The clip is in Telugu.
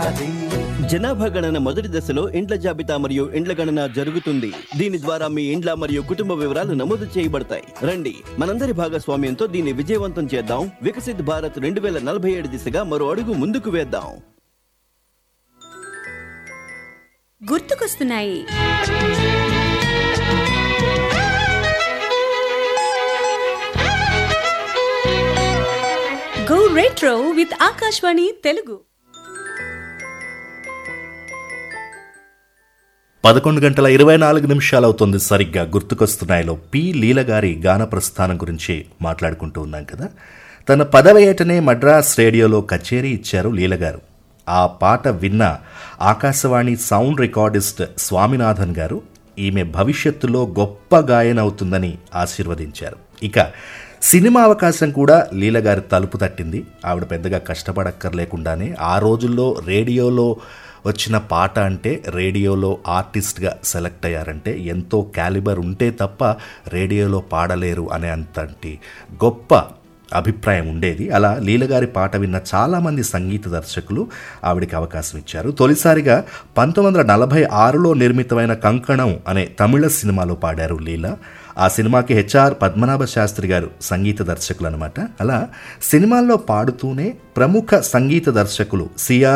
ఉన్నది జనాభా గణన మొదటి దశలో ఇండ్ల జాబితా మరియు ఇండ్ల గణన జరుగుతుంది దీని ద్వారా మీ ఇండ్ల మరియు కుటుంబ వివరాలు నమోదు చేయబడతాయి రండి మనందరి భాగస్వామ్యంతో దీన్ని విజయవంతం చేద్దాం వికసిత్ భారత్ రెండు వేల నలభై ఏడు దిశగా మరో అడుగు ముందుకు వేద్దాం గుర్తుకొస్తున్నాయి go retro with Akashvani Telugu పదకొండు గంటల ఇరవై నాలుగు నిమిషాలు అవుతుంది సరిగ్గా గుర్తుకొస్తున్నాయిలో పి లీల గారి గాన ప్రస్థానం గురించి మాట్లాడుకుంటూ ఉన్నాం కదా తన పదవ ఏటనే మద్రాస్ రేడియోలో కచేరీ ఇచ్చారు లీల గారు ఆ పాట విన్న ఆకాశవాణి సౌండ్ రికార్డిస్ట్ స్వామినాథన్ గారు ఈమె భవిష్యత్తులో గొప్ప గాయన అవుతుందని ఆశీర్వదించారు ఇక సినిమా అవకాశం కూడా లీల గారి తలుపు తట్టింది ఆవిడ పెద్దగా కష్టపడక్కర్లేకుండానే ఆ రోజుల్లో రేడియోలో వచ్చిన పాట అంటే రేడియోలో ఆర్టిస్ట్గా సెలెక్ట్ అయ్యారంటే ఎంతో క్యాలిబర్ ఉంటే తప్ప రేడియోలో పాడలేరు అనే అంతటి గొప్ప అభిప్రాయం ఉండేది అలా లీలగారి పాట విన్న చాలామంది సంగీత దర్శకులు ఆవిడకి అవకాశం ఇచ్చారు తొలిసారిగా పంతొమ్మిది వందల నలభై ఆరులో నిర్మితమైన కంకణం అనే తమిళ సినిమాలో పాడారు లీల ఆ సినిమాకి హెచ్ఆర్ పద్మనాభ శాస్త్రి గారు సంగీత దర్శకులు అనమాట అలా సినిమాల్లో పాడుతూనే ప్రముఖ సంగీత దర్శకులు సిఆర్